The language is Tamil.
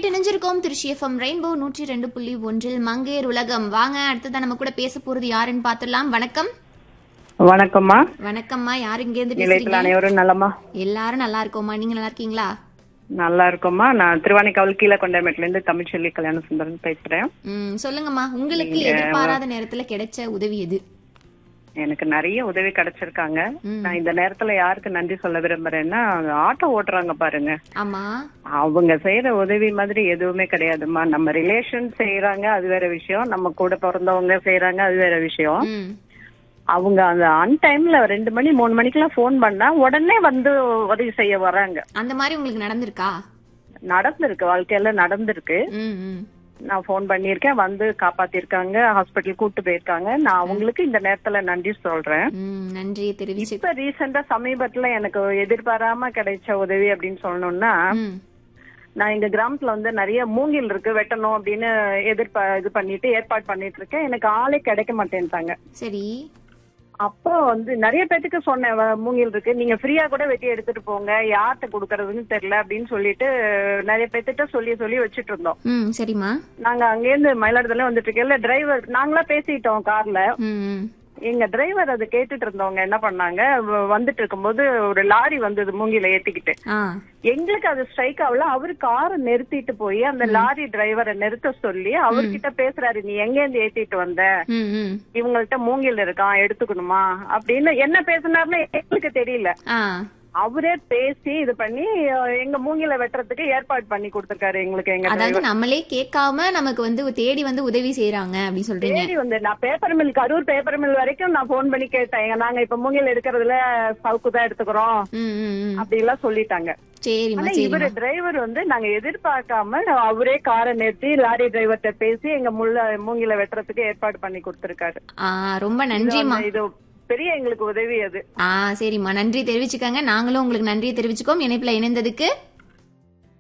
கேட்டு இணைஞ்சிருக்கோம் திருச்சி எஃப்எம் ரெயின்போ நூற்றி ரெண்டு புள்ளி ஒன்றில் மங்கையர் உலகம் வாங்க அடுத்ததான் நம்ம கூட பேச போறது யாருன்னு பார்த்துடலாம் வணக்கம் வணக்கம்மா வணக்கம்மா யாரு இங்க இருந்து நிலையத்தில் பேசுறீங்க அனைவரும் நலமா எல்லாரும் நல்லா இருக்கோம்மா நீங்க நல்லா இருக்கீங்களா நல்லா இருக்கோம்மா நான் திருவானைக்காவல் கீழே கொண்டமேட்ல இருந்து தமிழ்ச்செல்வி கல்யாண சுந்தரன் பேசுறேன் ம் சொல்லுங்கம்மா உங்களுக்கு எதிர்பாராத நேரத்துல கிடைச்ச உதவி எது எனக்கு நிறைய உதவி கிடைச்சிருக்காங்க ம். நான் இந்த நேரத்துல யாருக்கு நன்றி சொல்ல விரும்புறேன்னா ஆட்டோ ஓட்டுறாங்க பாருங்க ஆமா அவங்க செய்யற உதவி மாதிரி எதுவுமே கிடையாதும்மா நம்ம ரிலேஷன் செய்யறாங்க அது வேற விஷயம் நம்ம கூட பிறந்தவங்க செய்யறாங்க அது வேற விஷயம் ம் அவங்க அந்த அன் டைம்ல ரெண்டு மணி மூணு மணிக்கெல்லாம் ஃபோன் பண்ணா உடனே வந்து உதவி செய்ய வராங்க அந்த மாதிரி உங்களுக்கு நடந்திருக்கா நடந்திருக்கு வாழ்க்கையில நடந்திருக்கு ம் ம் நான் ஃபோன் பண்ணியிருக்கேன் வந்து காப்பாத்திருக்காங்க ஹாஸ்பிட்டல் கூட்டு போயிருக்காங்க நான் அவங்களுக்கு இந்த நேரத்துல நன்றி சொல்றேன் ம் நன்றியை தெரிவிச்சு இப்ப ரீசெண்டா சமீபத்துல எனக்கு எதிர்பாராம கிடைச்ச உதவி அப்படின்னு சொல்லணும்னா ம் நான் எங்க கிராமத்துல வந்து நிறைய மூங்கில் இருக்கு வெட்டணும் அப்படின்னு எதிர்பா இது பண்ணிட்டு ஏற்பாடு பண்ணிட்டு இருக்கேன் எனக்கு ஆளே கிடைக்க மாட்டேன்ட்டாங்க சரி அப்போ வந்து நிறைய பேத்துக்கு சொன்னேன் "வ- மூங்கில் இருக்கு நீங்க ஃப்ரீயா கூட வெட்டி எடுத்துட்டு போங்க யார்கிட்ட கொடுக்கறதுன்னு தெரியல அப்படின்னு சொல்லிட்டு நிறைய பேத்துட்ட சொல்லி சொல்லி வச்சுட்டு இருந்தோம் ம் சரிம்மா நாங்க அங்கேருந்து மயிலாடுதுறை வந்துட்டு இருக்கல டிரைவர் நாங்களா பேசிட்டோம் கார்ல ம் ம் எங்க டிரைவர் அதை கேட்டுட்டு இருந்தவங்க என்ன பண்ணாங்க வ- வந்துட்டு இருக்கும்போது ஒரு லாரி வந்தது மூங்கில ஏத்திக்கிட்டு ஆ எங்களுக்கு அது ஸ்ட்ரைக் ஆகல அவரு காரை நிறுத்திட்டு போய் அந்த லாரி டிரைவரை நிறுத்த சொல்லி அவர்கிட்ட பேசுறாரு நீ எங்க இருந்து ஏத்திட்டு வந்த ம் ம் இவங்கள்ட்ட மூங்கில் இருக்கான் எடுத்துக்கணுமா அப்படின்னு என்ன பேசுனாருன்னு எங்களுக்கு தெரியல ஆ அவரே பேசி இது பண்ணி அஹ், எங்க மூங்கில வெட்டுறதுக்கு ஏற்பாடு பண்ணி கொடுத்திருக்காரு எங்களுக்கு எங்க அதாவது நம்மளே கேட்காம நமக்கு வந்து தேடி வந்து உதவி செய்யறாங்க அப்படின்னு சொல்றீங்க தேடி வந்து நான் paper mill Karur paper mill வரைக்கும் நான் போன் பண்ணி கேட்டேன் எங்க நாங்க இப்ப மூங்கில் எடுக்கிறதுல சவுக்கு தான் எடுத்துக்கிறோம் ம் ம் ம் அப்படி எல்லாம் சொல்லிட்டாங்க சரிம்மா ஆனா சரிம்மா இவரு டிரைவர் வந்து நாங்க எதிர்பார்க்காம அவரே காரை நிறுத்தி லாரி டிரைவர்கிட்ட பேசி எங்க முள்ள மூங்கில வெட்டுறதுக்கு ஏற்பாடு பண்ணி கொடுத்திருக்காரு ஆ ரொம்ப நன்றிம்மா இது பெரிய எங்களுக்கு உதவி அது ஆ சரிம்மா நன்றி தெரிவிச்சுக்கங்க நாங்களும் உங்களுக்கு நன்றியை தெரிவிச்சுக்கோம் இணைப்புல இணைந்ததுக்கு